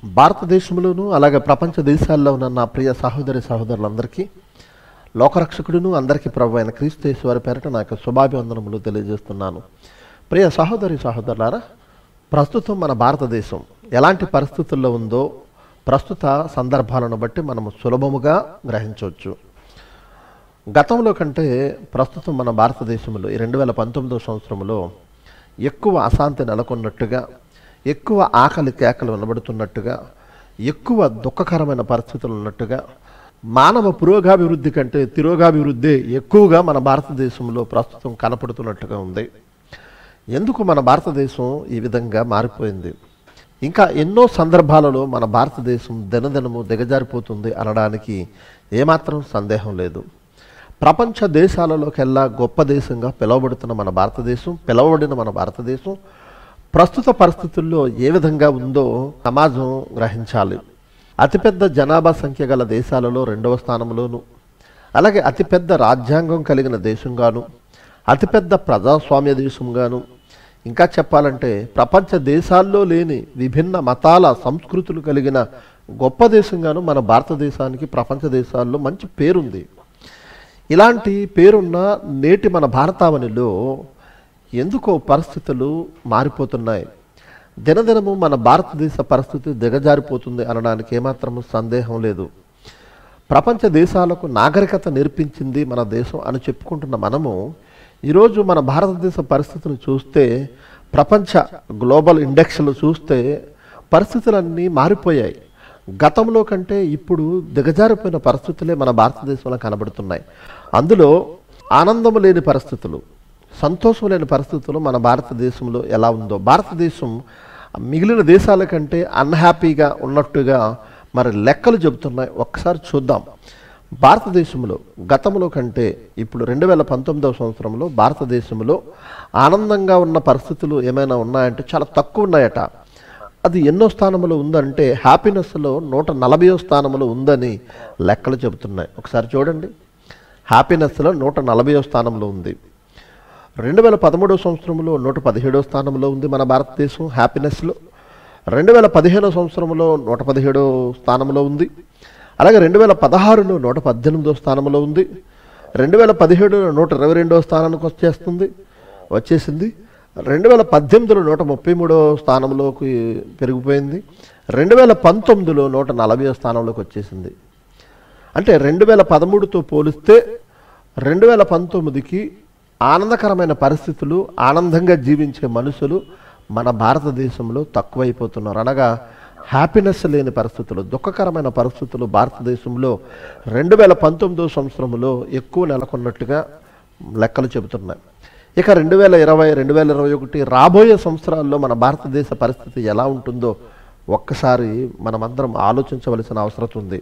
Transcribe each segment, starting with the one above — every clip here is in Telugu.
భారతదేశంలోనూ అలాగే ప్రపంచ దేశాల్లో ఉన్న నా ప్రియ సహోదరి సహోదరులందరికీ లోకరక్షకుడును అందరికీ ప్రభు అయిన క్రీస్తు వారి పేరట నా యొక్క శుభాభివందనములు తెలియజేస్తున్నాను ప్రియ సహోదరి సహోదరులారా ప్రస్తుతం మన భారతదేశం ఎలాంటి పరిస్థితుల్లో ఉందో ప్రస్తుత సందర్భాలను బట్టి మనము సులభముగా గ్రహించవచ్చు గతంలో కంటే ప్రస్తుతం మన భారతదేశంలో ఈ రెండు వేల పంతొమ్మిదో సంవత్సరంలో ఎక్కువ అశాంతి నెలకొన్నట్టుగా ఎక్కువ ఆకలి కేకలు వినబడుతున్నట్టుగా ఎక్కువ దుఃఖకరమైన పరిస్థితులు ఉన్నట్టుగా మానవ పురోగాభివృద్ధి కంటే తిరోగాభివృద్ధి ఎక్కువగా మన భారతదేశంలో ప్రస్తుతం కనపడుతున్నట్టుగా ఉంది ఎందుకు మన భారతదేశం ఈ విధంగా మారిపోయింది ఇంకా ఎన్నో సందర్భాలలో మన భారతదేశం దినదినము దిగజారిపోతుంది అనడానికి ఏమాత్రం సందేహం లేదు ప్రపంచ దేశాలలోకెల్లా గొప్ప దేశంగా పిలువబడుతున్న మన భారతదేశం పిలువబడిన మన భారతదేశం ప్రస్తుత పరిస్థితుల్లో ఏ విధంగా ఉందో సమాజం గ్రహించాలి అతిపెద్ద జనాభా సంఖ్య గల దేశాలలో రెండవ స్థానంలోను అలాగే అతిపెద్ద రాజ్యాంగం కలిగిన దేశంగాను అతిపెద్ద ప్రజాస్వామ్య దేశంగాను ఇంకా చెప్పాలంటే ప్రపంచ దేశాల్లో లేని విభిన్న మతాల సంస్కృతులు కలిగిన గొప్ప దేశంగాను మన భారతదేశానికి ప్రపంచ దేశాల్లో మంచి పేరుంది ఇలాంటి పేరున్న నేటి మన భారతావనిలో ఎందుకో పరిస్థితులు మారిపోతున్నాయి దినదినము మన భారతదేశ పరిస్థితి దిగజారిపోతుంది అనడానికి ఏమాత్రము సందేహం లేదు ప్రపంచ దేశాలకు నాగరికత నేర్పించింది మన దేశం అని చెప్పుకుంటున్న మనము ఈరోజు మన భారతదేశ పరిస్థితిని చూస్తే ప్రపంచ గ్లోబల్ ఇండెక్స్లు చూస్తే పరిస్థితులన్నీ మారిపోయాయి గతంలో కంటే ఇప్పుడు దిగజారిపోయిన పరిస్థితులే మన భారతదేశంలో కనబడుతున్నాయి అందులో ఆనందం లేని పరిస్థితులు సంతోషం లేని పరిస్థితులు మన భారతదేశంలో ఎలా ఉందో భారతదేశం మిగిలిన దేశాల కంటే అన్హ్యాపీగా ఉన్నట్టుగా మరి లెక్కలు చెబుతున్నాయి ఒక్కసారి చూద్దాం భారతదేశంలో గతంలో కంటే ఇప్పుడు రెండు వేల పంతొమ్మిదవ సంవత్సరంలో భారతదేశంలో ఆనందంగా ఉన్న పరిస్థితులు ఏమైనా ఉన్నాయంటే చాలా తక్కువ ఉన్నాయట అది ఎన్నో స్థానంలో ఉందంటే హ్యాపీనెస్లో నూట నలభైయో స్థానంలో ఉందని లెక్కలు చెబుతున్నాయి ఒకసారి చూడండి హ్యాపీనెస్లో నూట నలభైయో స్థానంలో ఉంది రెండు వేల పదమూడవ సంవత్సరంలో నూట పదిహేడవ స్థానంలో ఉంది మన భారతదేశం హ్యాపీనెస్లో రెండు వేల పదిహేనవ సంవత్సరంలో నూట పదిహేడవ స్థానంలో ఉంది అలాగే రెండు వేల పదహారులో నూట పద్దెనిమిదవ స్థానంలో ఉంది రెండు వేల పదిహేడులో నూట ఇరవై రెండవ స్థానానికి వచ్చేస్తుంది వచ్చేసింది రెండు వేల పద్దెనిమిదిలో నూట ముప్పై మూడవ స్థానంలోకి పెరిగిపోయింది రెండు వేల పంతొమ్మిదిలో నూట నలభై స్థానంలోకి వచ్చేసింది అంటే రెండు వేల పదమూడుతో పోలిస్తే రెండు వేల పంతొమ్మిదికి ఆనందకరమైన పరిస్థితులు ఆనందంగా జీవించే మనుషులు మన భారతదేశంలో తక్కువైపోతున్నారు అనగా హ్యాపీనెస్ లేని పరిస్థితులు దుఃఖకరమైన పరిస్థితులు భారతదేశంలో రెండు వేల పంతొమ్మిదో సంవత్సరంలో ఎక్కువ నెలకొన్నట్టుగా లెక్కలు చెబుతున్నాయి ఇక రెండు వేల ఇరవై రెండు వేల ఇరవై ఒకటి రాబోయే సంవత్సరాల్లో మన భారతదేశ పరిస్థితి ఎలా ఉంటుందో ఒక్కసారి మనమందరం ఆలోచించవలసిన అవసరం ఉంది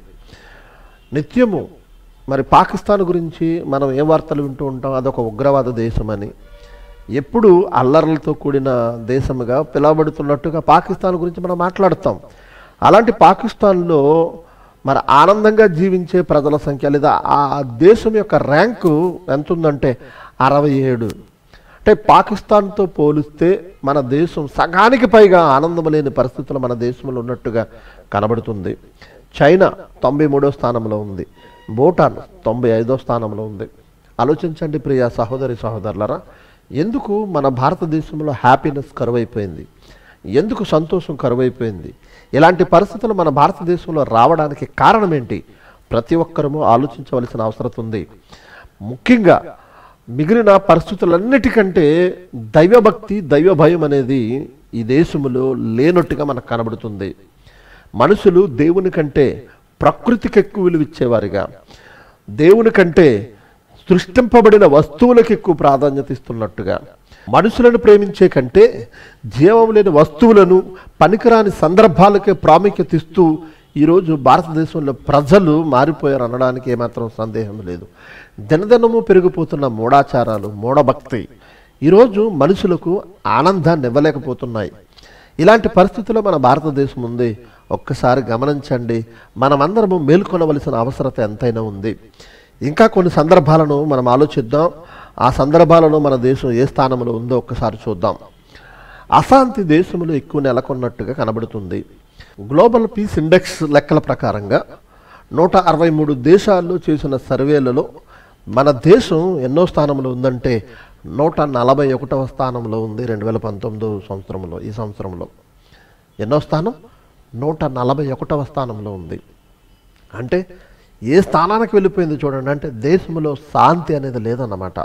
నిత్యము మరి పాకిస్తాన్ గురించి మనం ఏ వార్తలు వింటూ ఉంటాం అదొక ఉగ్రవాద దేశమని ఎప్పుడు అల్లర్లతో కూడిన దేశముగా పిలువబడుతున్నట్టుగా పాకిస్తాన్ గురించి మనం మాట్లాడతాం అలాంటి పాకిస్తాన్లో మరి ఆనందంగా జీవించే ప్రజల సంఖ్య లేదా ఆ దేశం యొక్క ర్యాంకు ఎంత ఉందంటే అరవై ఏడు అంటే పాకిస్తాన్తో పోలిస్తే మన దేశం సగానికి పైగా ఆనందం లేని పరిస్థితులు మన దేశంలో ఉన్నట్టుగా కనబడుతుంది చైనా తొంభై మూడో స్థానంలో ఉంది భూటాన్ తొంభై ఐదో స్థానంలో ఉంది ఆలోచించండి ప్రియ సహోదరి సహోదరులరా ఎందుకు మన భారతదేశంలో హ్యాపీనెస్ కరువైపోయింది ఎందుకు సంతోషం కరువైపోయింది ఇలాంటి పరిస్థితులు మన భారతదేశంలో రావడానికి కారణం ఏంటి ప్రతి ఒక్కరము ఆలోచించవలసిన అవసరం ఉంది ముఖ్యంగా మిగిలిన పరిస్థితులన్నిటికంటే దైవభక్తి దైవ భయం అనేది ఈ దేశంలో లేనట్టుగా మనకు కనబడుతుంది మనుషులు దేవుని కంటే ప్రకృతికి ఎక్కువ విలువ ఇచ్చేవారుగా దేవుని కంటే సృష్టింపబడిన వస్తువులకు ఎక్కువ ప్రాధాన్యత ఇస్తున్నట్టుగా మనుషులను ప్రేమించే కంటే జీవం లేని వస్తువులను పనికిరాని సందర్భాలకే ప్రాముఖ్యత ఇస్తూ ఈరోజు భారతదేశంలో ప్రజలు మారిపోయారు అనడానికి ఏమాత్రం సందేహం లేదు దినదినము పెరిగిపోతున్న మూఢాచారాలు మూఢభక్తి ఈరోజు మనుషులకు ఆనందాన్ని ఇవ్వలేకపోతున్నాయి ఇలాంటి పరిస్థితుల్లో మన భారతదేశం ఉంది ఒక్కసారి గమనించండి మనమందరము మేల్కొనవలసిన అవసరత ఎంతైనా ఉంది ఇంకా కొన్ని సందర్భాలను మనం ఆలోచిద్దాం ఆ సందర్భాలలో మన దేశం ఏ స్థానంలో ఉందో ఒక్కసారి చూద్దాం అశాంతి దేశంలో ఎక్కువ నెలకొన్నట్టుగా కనబడుతుంది గ్లోబల్ పీస్ ఇండెక్స్ లెక్కల ప్రకారంగా నూట అరవై మూడు దేశాల్లో చేసిన సర్వేలలో మన దేశం ఎన్నో స్థానంలో ఉందంటే నూట నలభై ఒకటవ స్థానంలో ఉంది రెండు వేల పంతొమ్మిదో సంవత్సరంలో ఈ సంవత్సరంలో ఎన్నో స్థానం నూట నలభై ఒకటవ స్థానంలో ఉంది అంటే ఏ స్థానానికి వెళ్ళిపోయింది చూడండి అంటే దేశంలో శాంతి అనేది లేదన్నమాట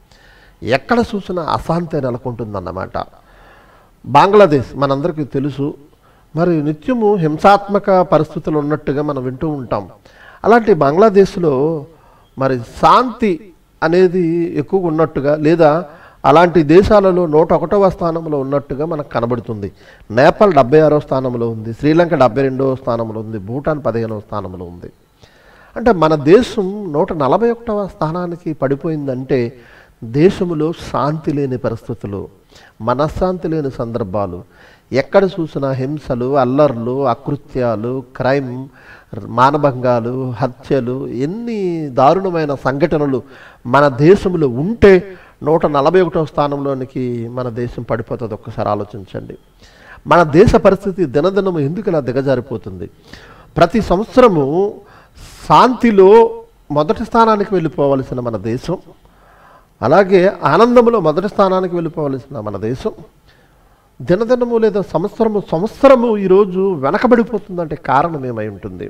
ఎక్కడ చూసినా అశాంతి నెలకొంటుందన్నమాట బంగ్లాదేశ్ మనందరికీ తెలుసు మరి నిత్యము హింసాత్మక పరిస్థితులు ఉన్నట్టుగా మనం వింటూ ఉంటాం అలాంటి బంగ్లాదేశ్లో మరి శాంతి అనేది ఎక్కువగా ఉన్నట్టుగా లేదా అలాంటి దేశాలలో నూట ఒకటవ స్థానంలో ఉన్నట్టుగా మనకు కనబడుతుంది నేపాల్ డెబ్బై ఆరో స్థానంలో ఉంది శ్రీలంక డెబ్బై రెండవ స్థానంలో ఉంది భూటాన్ పదిహేనవ స్థానంలో ఉంది అంటే మన దేశం నూట నలభై ఒకటవ స్థానానికి పడిపోయిందంటే దేశంలో శాంతి లేని పరిస్థితులు మనశ్శాంతి లేని సందర్భాలు ఎక్కడ చూసినా హింసలు అల్లర్లు అకృత్యాలు క్రైమ్ మానభంగాలు హత్యలు ఎన్ని దారుణమైన సంఘటనలు మన దేశంలో ఉంటే నూట నలభై ఒకటవ స్థానంలోనికి మన దేశం పడిపోతుంది ఒక్కసారి ఆలోచించండి మన దేశ పరిస్థితి దినదినము ఎందుకు ఇలా దిగజారిపోతుంది ప్రతి సంవత్సరము శాంతిలో మొదటి స్థానానికి వెళ్ళిపోవలసిన మన దేశం అలాగే ఆనందంలో మొదటి స్థానానికి వెళ్ళిపోవలసిన మన దేశం దినదినము లేదా సంవత్సరము సంవత్సరము ఈరోజు వెనకబడిపోతుందంటే కారణం ఏమై ఉంటుంది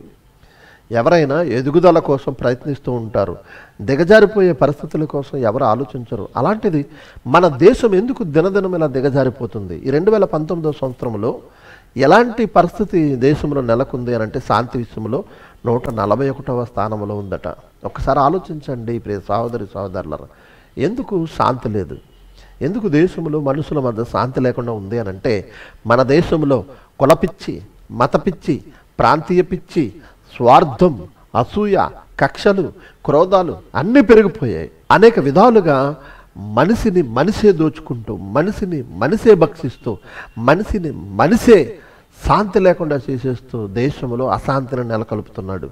ఎవరైనా ఎదుగుదల కోసం ప్రయత్నిస్తూ ఉంటారు దిగజారిపోయే పరిస్థితుల కోసం ఎవరు ఆలోచించరు అలాంటిది మన దేశం ఎందుకు దినదినం ఇలా దిగజారిపోతుంది ఈ రెండు వేల పంతొమ్మిదో సంవత్సరంలో ఎలాంటి పరిస్థితి దేశంలో నెలకొంది అని అంటే శాంతి విషయంలో నూట నలభై ఒకటవ స్థానంలో ఉందట ఒకసారి ఆలోచించండి ప్రియ సహోదరి సహోదరులరా ఎందుకు శాంతి లేదు ఎందుకు దేశంలో మనుషుల మధ్య శాంతి లేకుండా ఉంది అని అంటే మన దేశంలో కులపిచ్చి మతపిచ్చి ప్రాంతీయ పిచ్చి స్వార్థం అసూయ కక్షలు క్రోధాలు అన్నీ పెరిగిపోయాయి అనేక విధాలుగా మనిషిని మనిషే దోచుకుంటూ మనిషిని మనిషే భక్షిస్తూ మనిషిని మనిషే శాంతి లేకుండా చేసేస్తూ దేశంలో అశాంతిని నెలకొల్పుతున్నాడు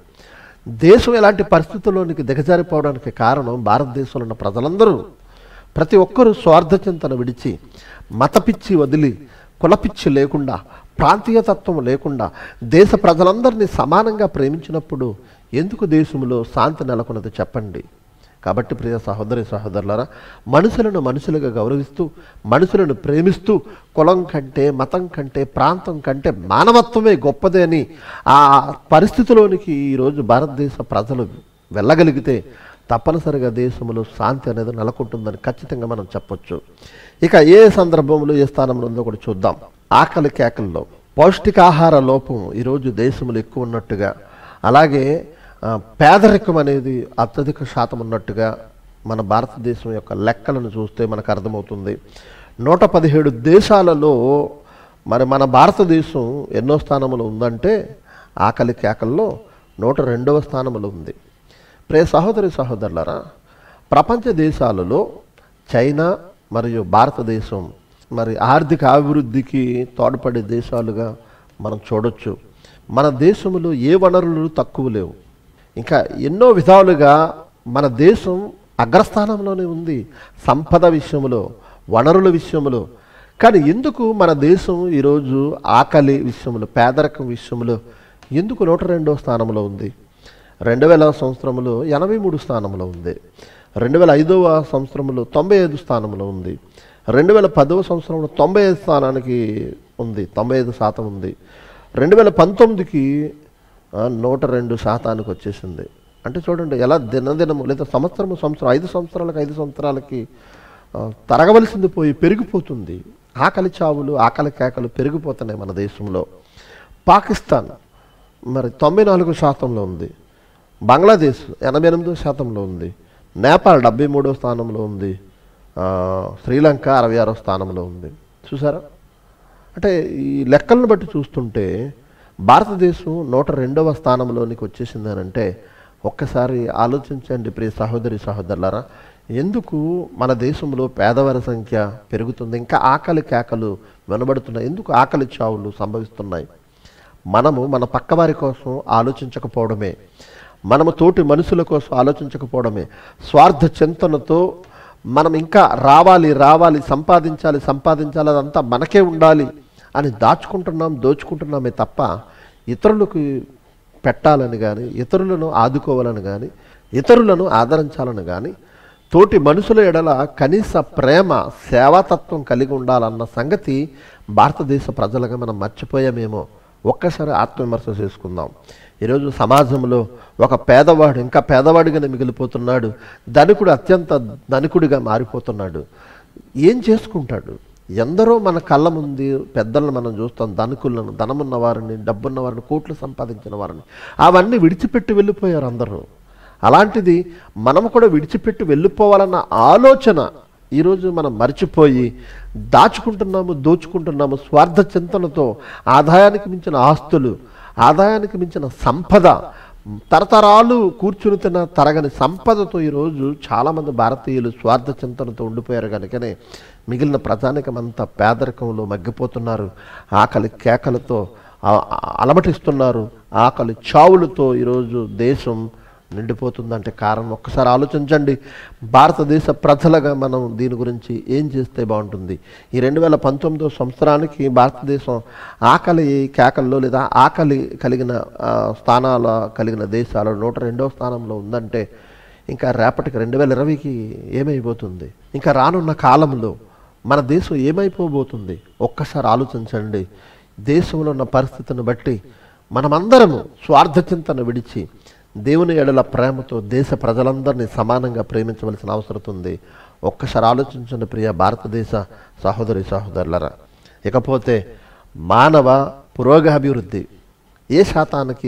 దేశం ఎలాంటి పరిస్థితుల్లోనికి దిగజారిపోవడానికి కారణం భారతదేశంలో ఉన్న ప్రజలందరూ ప్రతి ఒక్కరూ స్వార్థ చింతన విడిచి మతపిచ్చి వదిలి కులపిచ్చి లేకుండా ప్రాంతీయతత్వం లేకుండా దేశ ప్రజలందరినీ సమానంగా ప్రేమించినప్పుడు ఎందుకు దేశంలో శాంతి నెలకొన్నది చెప్పండి కాబట్టి ప్రియ సహోదరి సహోదరులారా మనుషులను మనుషులుగా గౌరవిస్తూ మనుషులను ప్రేమిస్తూ కులం కంటే మతం కంటే ప్రాంతం కంటే మానవత్వమే గొప్పదే అని ఆ పరిస్థితిలోనికి ఈరోజు భారతదేశ ప్రజలు వెళ్ళగలిగితే తప్పనిసరిగా దేశంలో శాంతి అనేది నెలకొంటుందని ఖచ్చితంగా మనం చెప్పొచ్చు ఇక ఏ సందర్భంలో ఏ స్థానంలో ఉందో కూడా చూద్దాం ఆకలి కేకల్లో పౌష్టికాహార లోపం ఈరోజు దేశంలో ఎక్కువ ఉన్నట్టుగా అలాగే ఆ, పేదరికం అనేది అత్యధిక శాతం ఉన్నట్టుగా మన భారతదేశం యొక్క లెక్కలను చూస్తే మనకు అర్థమవుతుంది నూట పదిహేడు దేశాలలో మరి మన భారతదేశం ఎన్నో స్థానంలో ఉందంటే ఆకలి కేకల్లో నూట రెండవ స్థానంలో ఉంది ప్రియ సహోదరి సహోదరులారా ప్రపంచ దేశాలలో చైనా మరియు భారతదేశం మరి ఆర్థిక అభివృద్ధికి తోడ్పడే దేశాలుగా మనం చూడొచ్చు మన దేశంలో ఏ వనరులు తక్కువ లేవు ఇంకా ఎన్నో విధాలుగా మన దేశం అగ్రస్థానంలోనే ఉంది సంపద విషయంలో వనరుల విషయంలో కానీ ఎందుకు మన దేశం ఈరోజు ఆకలి విషయంలో పేదరికం విషయంలో ఎందుకు నూట రెండో స్థానంలో ఉంది రెండు వేల సంవత్సరంలో ఎనభై మూడు స్థానంలో ఉంది రెండు వేల ఐదవ సంవత్సరంలో తొంభై ఐదు స్థానంలో ఉంది రెండు వేల పదవ సంవత్సరంలో తొంభై ఐదు స్థానానికి ఉంది తొంభై ఐదు శాతం ఉంది రెండు వేల పంతొమ్మిదికి ఆ, నూట రెండు శాతానికి వచ్చేసింది అంటే చూడండి ఎలా దినదినము లేదా సంవత్సరము సంవత్సరం ఐదు సంవత్సరాలకు ఐదు సంవత్సరాలకి ఆ, తరగవలసింది పోయి పెరిగిపోతుంది ఆకలి చావులు ఆకలి కేకలు పెరిగిపోతున్నాయి మన దేశంలో పాకిస్తాన్ మరి తొంభై నాలుగు శాతంలో ఉంది బంగ్లాదేశ్ ఎనభై ఎనిమిదో శాతంలో ఉంది నేపాల్ డెబ్బై మూడో స్థానంలో ఉంది ఆ, శ్రీలంక అరవై ఆరో స్థానంలో ఉంది చూసారా అంటే ఈ లెక్కలను బట్టి చూస్తుంటే భారతదేశం నూట రెండవ స్థానంలోనికి వచ్చేసింది అని అంటే ఒక్కసారి ఆలోచించండి ప్రియ సహోదరి సహోదరులారా ఎందుకు మన దేశంలో పేదవారి సంఖ్య పెరుగుతుంది ఇంకా ఆకలి కేకలు వినబడుతున్నాయి ఎందుకు ఆకలి చావులు సంభవిస్తున్నాయి మనము మన పక్కవారి కోసం ఆలోచించకపోవడమే మనము తోటి మనుషుల కోసం ఆలోచించకపోవడమే స్వార్థ చింతనతో మనం ఇంకా రావాలి రావాలి సంపాదించాలి సంపాదించాలి అదంతా మనకే ఉండాలి అని దాచుకుంటున్నాం దోచుకుంటున్నామే తప్ప ఇతరులకు పెట్టాలని కానీ ఇతరులను ఆదుకోవాలని కానీ ఇతరులను ఆదరించాలని కానీ తోటి మనుషుల ఎడల కనీస ప్రేమ సేవాతత్వం కలిగి ఉండాలన్న సంగతి భారతదేశ ప్రజలుగా మనం మర్చిపోయామేమో ఒక్కసారి ఆత్మవిమర్శ చేసుకుందాం ఈరోజు సమాజంలో ఒక పేదవాడు ఇంకా పేదవాడిగానే మిగిలిపోతున్నాడు ధనికుడు అత్యంత ధనికుడిగా మారిపోతున్నాడు ఏం చేసుకుంటాడు ఎందరో మన కళ్ళ ముందు పెద్దలను మనం చూస్తాం ధనికులను ధనమున్న వారిని డబ్బున్న వారిని కోట్లు సంపాదించిన వారిని అవన్నీ విడిచిపెట్టి వెళ్ళిపోయారు అందరూ అలాంటిది మనం కూడా విడిచిపెట్టి వెళ్ళిపోవాలన్న ఆలోచన ఈరోజు మనం మర్చిపోయి దాచుకుంటున్నాము దోచుకుంటున్నాము స్వార్థ చింతనతో ఆదాయానికి మించిన ఆస్తులు ఆదాయానికి మించిన సంపద తరతరాలు కూర్చుని తిన్న తరగని సంపదతో ఈరోజు చాలామంది భారతీయులు స్వార్థ చింతనతో ఉండిపోయారు కనుకనే మిగిలిన ప్రజానికమంతా పేదరికంలో మగ్గిపోతున్నారు ఆకలి కేకలతో ఆ- ఆ- అలమటిస్తున్నారు ఆకలి చావులతో ఈరోజు దేశం నిండిపోతుందంటే కారణం ఒక్కసారి ఆలోచించండి భారతదేశ ప్రజలుగా మనం దీని గురించి ఏం చేస్తే బాగుంటుంది ఈ రెండు వేల పంతొమ్మిదో సంవత్సరానికి భారతదేశం ఆకలి కేకల్లో లేదా ఆకలి కలిగిన ఆ, స్థానాల కలిగిన దేశాలు నూట రెండో స్థానంలో ఉందంటే ఇంకా రేపటికి రెండు వేల ఇరవైకి ఏమైపోతుంది ఇంకా రానున్న కాలంలో మన దేశం ఏమైపోబోతుంది ఒక్కసారి ఆలోచించండి దేశంలో ఉన్న పరిస్థితిని బట్టి మనమందరము స్వార్థ చింతన విడిచి దేవుని ఎడల ప్రేమతో దేశ ప్రజలందరినీ సమానంగా ప్రేమించవలసిన అవసరం ఉంది ఒక్కసారి ఆలోచించండి ప్రియ భారతదేశ సహోదరి సహోదరులరా ఇకపోతే మానవ పురోగాభివృద్ధి ఏ శాతానికి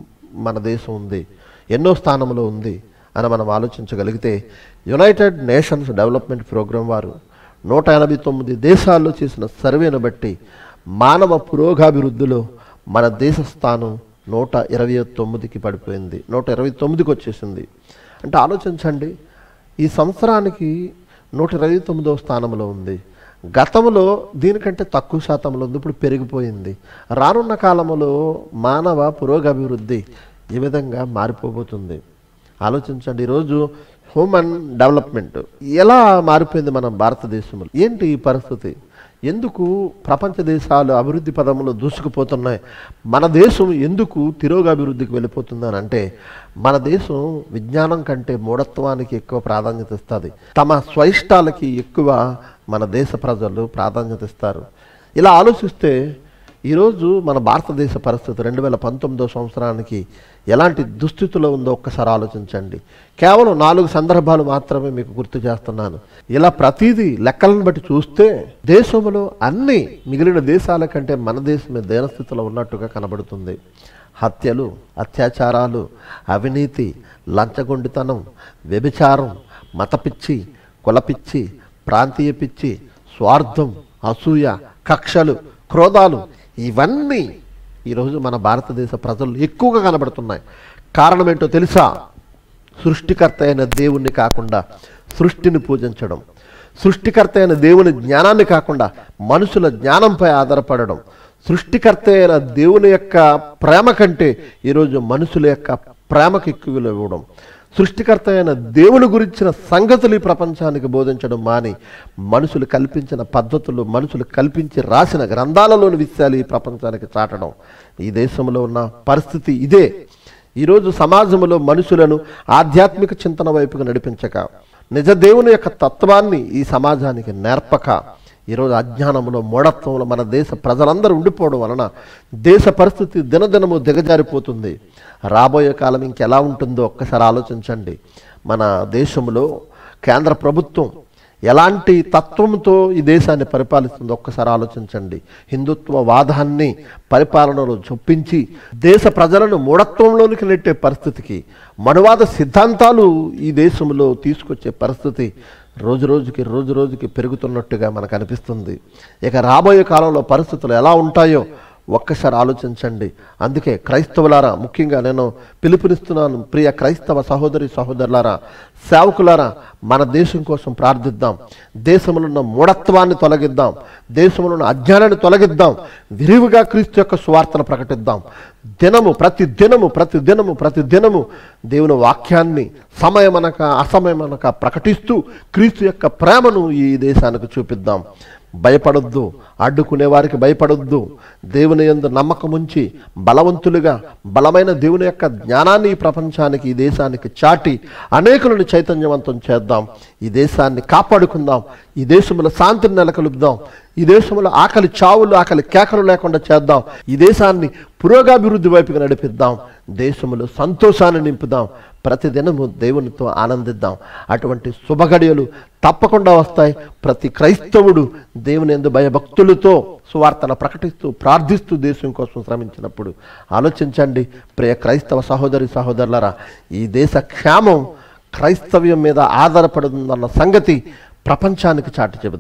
మన దేశం ఉంది ఎన్నో స్థానంలో ఉంది అని మనం ఆలోచించగలిగితే యునైటెడ్ నేషన్స్ డెవలప్మెంట్ ప్రోగ్రాం వారు నూట ఎనభై తొమ్మిది దేశాల్లో చేసిన సర్వేను బట్టి మానవ పురోగాభివృద్ధిలో మన దేశ స్థానం నూట ఇరవై తొమ్మిదికి పడిపోయింది నూట ఇరవై తొమ్మిదికి వచ్చేసింది అంటే ఆలోచించండి ఈ సంవత్సరానికి నూట ఇరవై తొమ్మిదవ స్థానంలో ఉంది గతంలో దీనికంటే తక్కువ శాతంలో ఉంది ఇప్పుడు పెరిగిపోయింది రానున్న కాలంలో మానవ పురోగభివృద్ధి ఈ విధంగా మారిపోబోతుంది ఆలోచించండి ఈరోజు హ్యూమన్ డెవలప్మెంట్ ఎలా మారిపోయింది మన భారతదేశంలో ఏంటి ఈ పరిస్థితి ఎందుకు ప్రపంచ దేశాలు అభివృద్ధి పదంలో దూసుకుపోతున్నాయి మన దేశం ఎందుకు తిరోగాభివృద్ధికి వెళ్ళిపోతుందని అంటే మన దేశం విజ్ఞానం కంటే మూఢత్వానికి ఎక్కువ ప్రాధాన్యత ఇస్తుంది తమ స్వయిష్టాలకి ఎక్కువ మన దేశ ప్రజలు ప్రాధాన్యత ఇస్తారు ఇలా ఆలోచిస్తే ఈరోజు మన భారతదేశ పరిస్థితి రెండు వేల పంతొమ్మిదో సంవత్సరానికి ఎలాంటి దుస్థితిలో ఉందో ఒక్కసారి ఆలోచించండి కేవలం నాలుగు సందర్భాలు మాత్రమే మీకు గుర్తు చేస్తున్నాను ఇలా ప్రతిదీ లెక్కలను బట్టి చూస్తే దేశంలో అన్ని మిగిలిన దేశాల కంటే మన దేశమే దేనస్థితిలో ఉన్నట్టుగా కనబడుతుంది హత్యలు అత్యాచారాలు అవినీతి లంచగొండితనం వ్యభిచారం మతపిచ్చి కులపిచ్చి ప్రాంతీయ పిచ్చి స్వార్థం అసూయ కక్షలు క్రోధాలు ఇవన్నీ ఈరోజు మన భారతదేశ ప్రజలు ఎక్కువగా కనబడుతున్నాయి కారణం ఏంటో తెలుసా సృష్టికర్త అయిన దేవుణ్ణి కాకుండా సృష్టిని పూజించడం సృష్టికర్త అయిన దేవుని జ్ఞానాన్ని కాకుండా మనుషుల జ్ఞానంపై ఆధారపడడం సృష్టికర్త అయిన దేవుని యొక్క ప్రేమ కంటే ఈరోజు మనుషుల యొక్క ప్రేమకు ఎక్కువ విలువ ఇవ్వడం సృష్టికర్త అయిన దేవుని గురించిన సంగతులు ఈ ప్రపంచానికి బోధించడం మాని మనుషులు కల్పించిన పద్ధతులు మనుషులు కల్పించి రాసిన గ్రంథాలలోని విషయాలు ఈ ప్రపంచానికి చాటడం ఈ దేశంలో ఉన్న పరిస్థితి ఇదే ఈరోజు సమాజంలో మనుషులను ఆధ్యాత్మిక చింతన వైపుకు నడిపించక నిజ దేవుని యొక్క తత్వాన్ని ఈ సమాజానికి నేర్పక ఈరోజు అజ్ఞానంలో మూఢత్వంలో మన దేశ ప్రజలందరూ ఉండిపోవడం వలన దేశ పరిస్థితి దినదినము దిగజారిపోతుంది రాబోయే కాలం ఇంకెలా ఉంటుందో ఒక్కసారి ఆలోచించండి మన దేశంలో కేంద్ర ప్రభుత్వం ఎలాంటి తత్వంతో ఈ దేశాన్ని పరిపాలిస్తుందో ఒక్కసారి ఆలోచించండి హిందుత్వ వాదాన్ని పరిపాలనలో చొప్పించి దేశ ప్రజలను మూఢత్వంలోనికి నెట్టే పరిస్థితికి మనువాద సిద్ధాంతాలు ఈ దేశంలో తీసుకొచ్చే పరిస్థితి రోజు రోజుకి రోజు రోజుకి పెరుగుతున్నట్టుగా మనకు అనిపిస్తుంది ఇక రాబోయే కాలంలో పరిస్థితులు ఎలా ఉంటాయో ఒక్కసారి ఆలోచించండి అందుకే క్రైస్తవులారా ముఖ్యంగా నేను పిలుపునిస్తున్నాను ప్రియ క్రైస్తవ సహోదరి సహోదరులారా సేవకులారా మన దేశం కోసం ప్రార్థిద్దాం దేశంలో ఉన్న మూఢత్వాన్ని తొలగిద్దాం దేశంలో ఉన్న అజ్ఞానాన్ని తొలగిద్దాం విరివిగా క్రీస్తు యొక్క సువార్తను ప్రకటిద్దాం దినము ప్రతి దినము ప్రతి దినము ప్రతి దినము దేవుని వాక్యాన్ని సమయమనక అసమయమనక ప్రకటిస్తూ క్రీస్తు యొక్క ప్రేమను ఈ దేశానికి చూపిద్దాం భయపడొద్దు అడ్డుకునే వారికి భయపడొద్దు దేవుని యందు నమ్మకం ఉంచి బలవంతులుగా బలమైన దేవుని యొక్క జ్ఞానాన్ని ఈ ప్రపంచానికి ఈ దేశానికి చాటి అనేకులను చైతన్యవంతం చేద్దాం ఈ దేశాన్ని కాపాడుకుందాం ఈ దేశంలో శాంతిని నెలకొల్పుదాం ఈ దేశంలో ఆకలి చావులు ఆకలి కేకలు లేకుండా చేద్దాం ఈ దేశాన్ని పురోగాభివృద్ధి వైపుగా నడిపిద్దాం దేశంలో సంతోషాన్ని నింపుదాం ప్రతిదినము దేవునితో ఆనందిద్దాం అటువంటి శుభగడియలు తప్పకుండా వస్తాయి ప్రతి క్రైస్తవుడు దేవుని ఎందు భయభక్తులతో సువార్తను ప్రకటిస్తూ ప్రార్థిస్తూ దేశం కోసం శ్రమించినప్పుడు ఆలోచించండి ప్రియ క్రైస్తవ సహోదరి సహోదరులరా ఈ దేశ క్షేమం క్రైస్తవ్యం మీద ఆధారపడుతుందన్న సంగతి ప్రపంచానికి చాటి చెబుతుంది